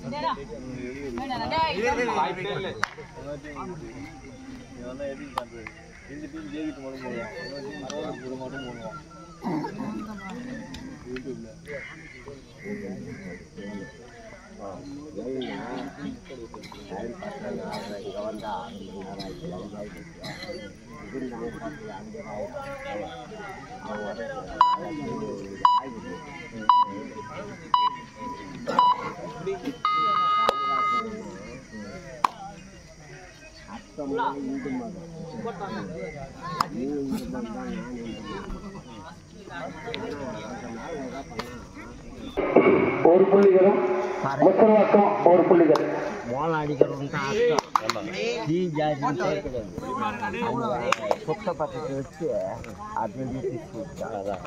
ஒரு புள்ளிகளும் முத்தரவாக்கம் ஒரு புள்ளிகள் மோளம் அடிக்கிறவன் தான் அர்த்தம் டீ ஜாதின்னு கேட்கக்கூடாது அவங்க சொத்த பக்கத்தை வச்சு அப்படின்னு తీసుకుంటారు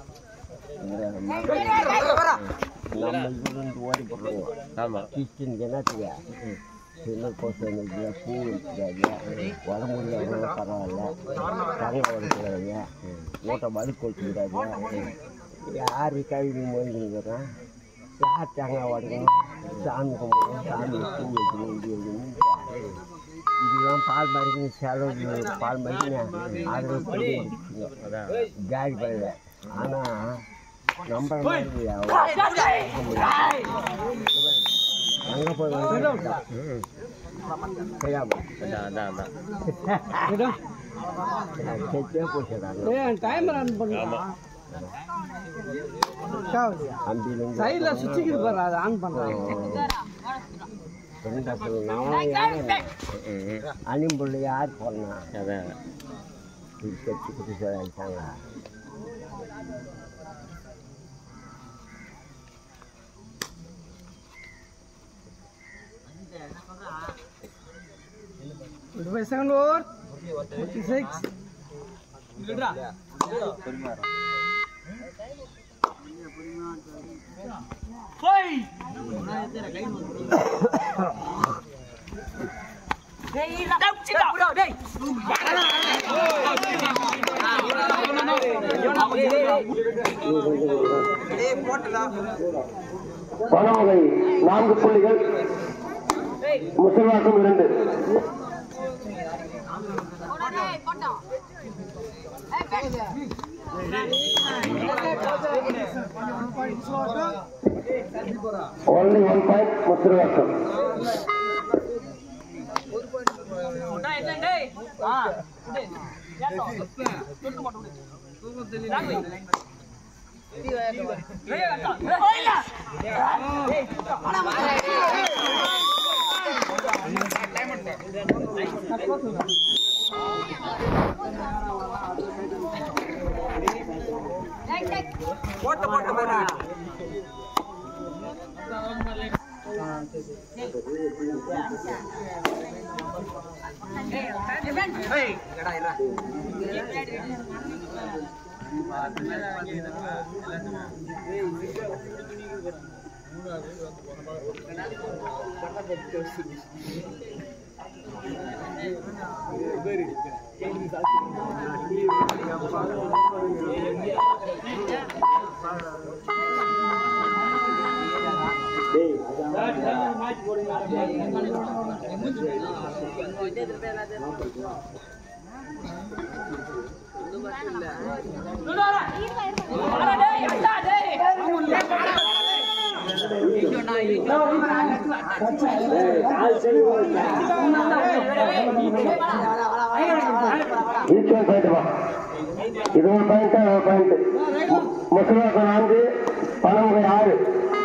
நம்ம இதுலேருந்து ஓடி போடுவோம் ஆமாம் கிச்சன் கிணத்துங்க சின்ன பசங்க பூ வச்சுக்காங்க உடம்புல எவ்வளோ பரவாயில்ல தங்க உடைக்கிறாங்க மூட்டை மறு கொளுத்துக்கிறாங்க யார் கழுவி மொழிங்கிறான் யார் தேங்காய் உடைக்கணும் சாமி கும்பிடணும் சாமி பூ வைக்கணும் இது வைக்கணும் இதெல்லாம் பால் மறிக்கணும் செலவு பால் மறிக்கணும் அதில் பூ காலி பண்ணல ஆனால் நம்புற மாதிரி அங்கே போய் செய்யாம செச்சே போச்சுடாங்க டைம் ரன் பண்ணலாம் அம்பிலேருந்து சைடில் சுவிட்சுக்கு பாரு அதை ஆன் பண்ணுறாங்க அனிம்புள்ள யார் போனா அதான் கட்சி புதுசாக ஆயிட்டாங்க twenty five second over twenty six வனவகை நான்கு புள்ளிகள் முசல்வாக்கம் இரண்டு only one point Musalvakkam each one point வா இது ஒரு பாயிண்ட் அது ஒரு பாயிண்ட் முசல்வாக்கம் நான்கு பணமுறை ஆறு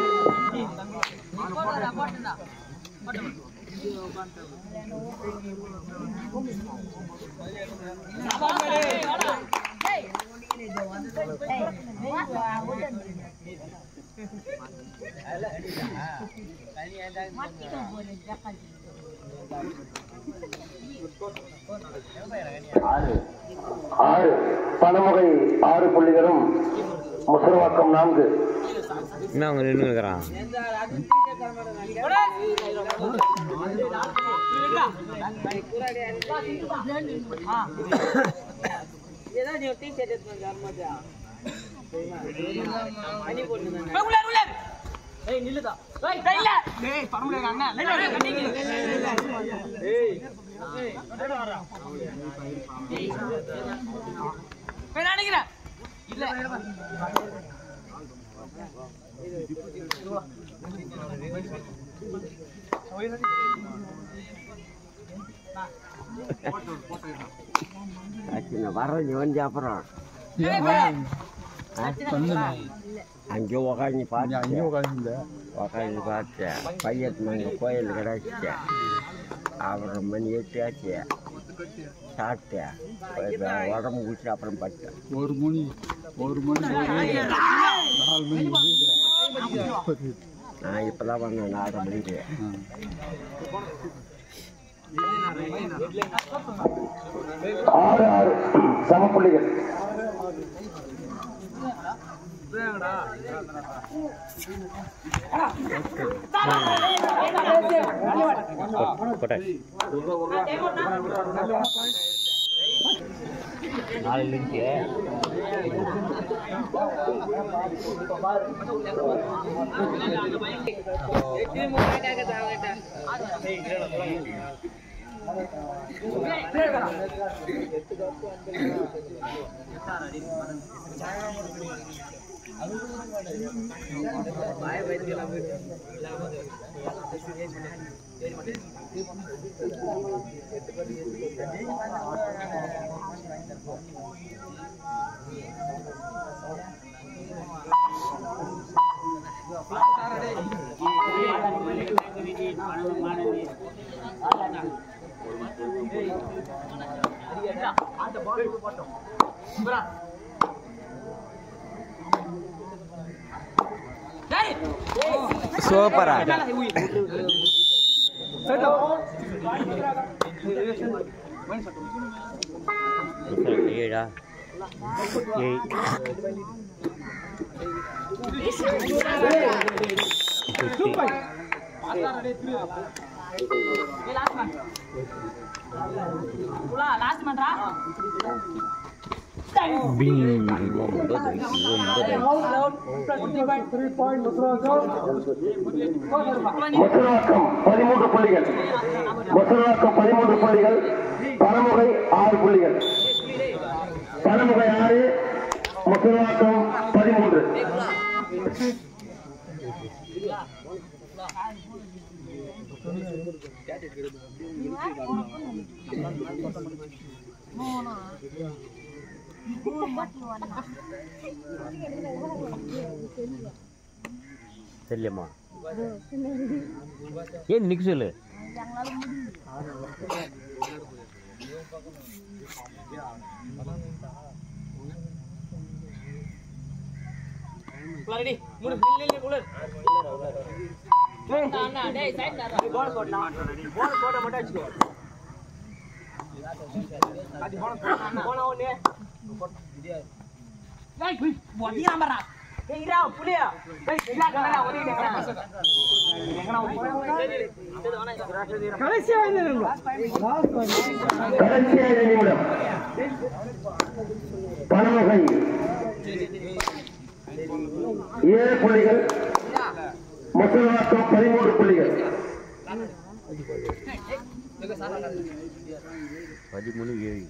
ஆறு பணமுகை ஆறு புள்ளிகளும் முசல்வாக்கம் நான்கு என்ன அவங்க நின்று இருக்கிறான் ஆச்சுண்ணா வர்றேன் வந்து அப்புறம் அங்கே உக்காந்து பார்த்தேன் அங்கே உக்காந்து உக்காந்து பார்த்தேன் பையத்து நாங்கள் கோயில் கிடச்சிட்டேன் அப்புறம் மணி எட்டு ஆச்சு சாப்பிட்டேன் போய் உடம்பு குடிச்சு அப்புறம் பார்த்தேன் ஒரு மணி ஒரு மணி நாலு மணி நான் இப்போ தான் வந்தேன் நாலரை மணிக்கு ஆறு ஆறு சம புள்ளிகள் கொட்டாய் நாலு லிங்க்கு சூப்பரா ஏழா எயிட் பிங் ஒன்பது ஒன்பது மொசராக்கம் பதிமூன்று புள்ளிகள் மொசராக்கம் பதிமூன்று புள்ளிகள் பரமுகை ஆறு புள்ளிகள் பரமுகை ஆறு மொசராக்கம் பதிமூன்று தெரியலம்மா ஏன் நிக்க சொல்லு கடைசி ஐந்து நிமிடம் கடைசி ஐந்து நிமிடம் பரமுகை ஏழு புள்ளிகள் மொசராக்கம் பதிமூன்று புள்ளிகள் பதிமூணு ஏழு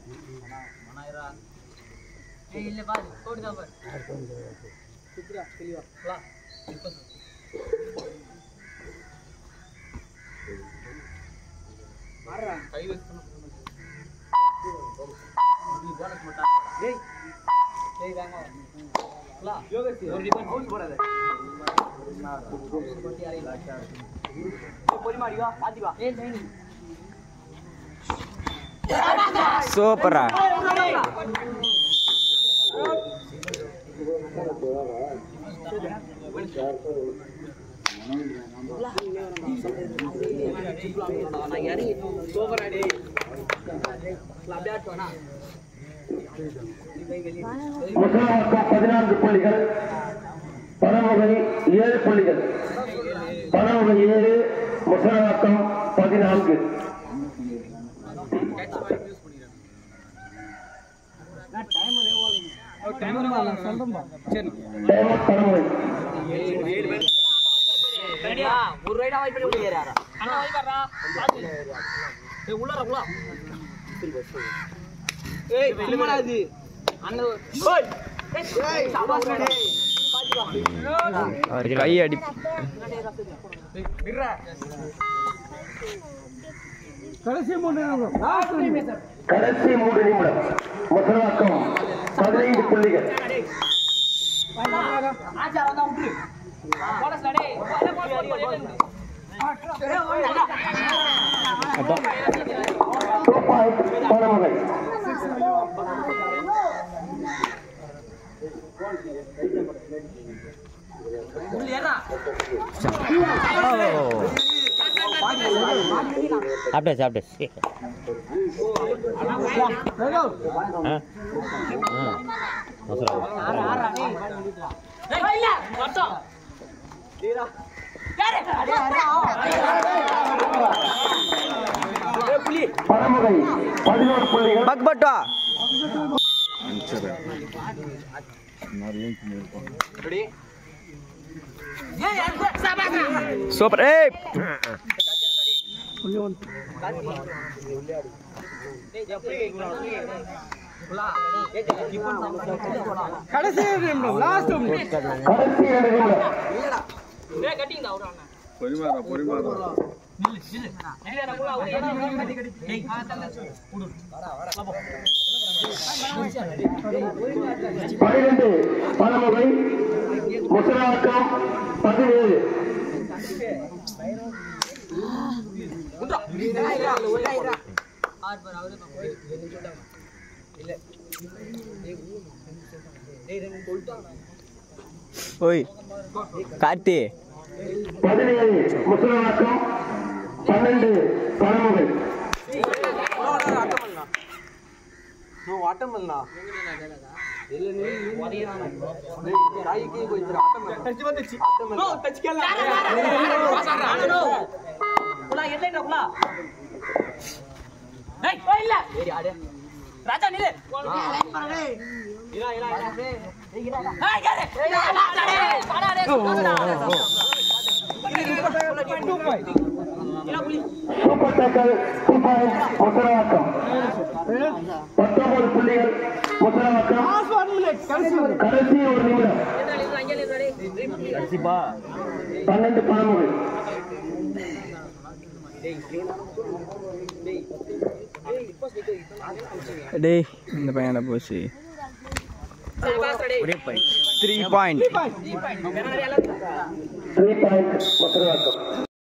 சூப்பரா முசலாக்கம் பதினான்கு புள்ளிகள் பரமுகை ஏழு புள்ளிகள் பரமுகை ஏழு முசலாக்கம் பதினான்கு டைம் சொல்றேன்பா சரி டைமர் பரமுகை ஒரு ரைடா வாய்ப்பு பண்ணி ஏறாரா அண்ணா வாய் வர்றா பாத்து ஏய் உள்ளார உள்ள ஏய் வெளிமடா இது அண்ணா ஓய் ஏய் சாபாஸ் டேய் அவர் கை அடி கடைசி மூணு லாஸ்ட் நிமிஷம் கடைசி மூன்று நிமிடம் முசலாக்கம் பதினைந்து புள்ளிகள் ஆச்சாரம் தான் விட்டுரு போலஸ்ல டேய் டூ பாயிண்ட் பணமுகை சாப்பிட்டே சாப்பிட்டே ஆ ஆ மசாலா ஏய் இல்ல வட்டம் யாரு பணமுகை பதினோரு புள்ளிகள் பக் பட்டா சூப்பர் ஏய் கடைசி நிமிடம் லாஸ்ட் நிமிடம் கடைசி இரண்டு நிமிடம் ஏய் கட்டிங்க அவரு அண்ணா பொறுமாறா பொறுமாறா பனிரெண்டு பணமுகை முசலாக்கம் பதினேழு ஓய் கார்த்தி பதினேழு முசலாக்கம் பன்னெண்டு பணமுகை குலா என்ன குலா டேய் ஓ இல்ல ராஜா நில்லு இரா இரா இரா ஏய் யாரு ராஜா டேய் வாடா டேய் super tackle two point Musalakkam பத்தொன்பது புள்ளிகள் முசலாக்கம் கடைசி ஒரு நிமிடம் கடைசிப்பா பன்னெண்டு பணமுகை டேய் இந்த பையனை போச்சு ஒரே point three point three point முசலாக்கம்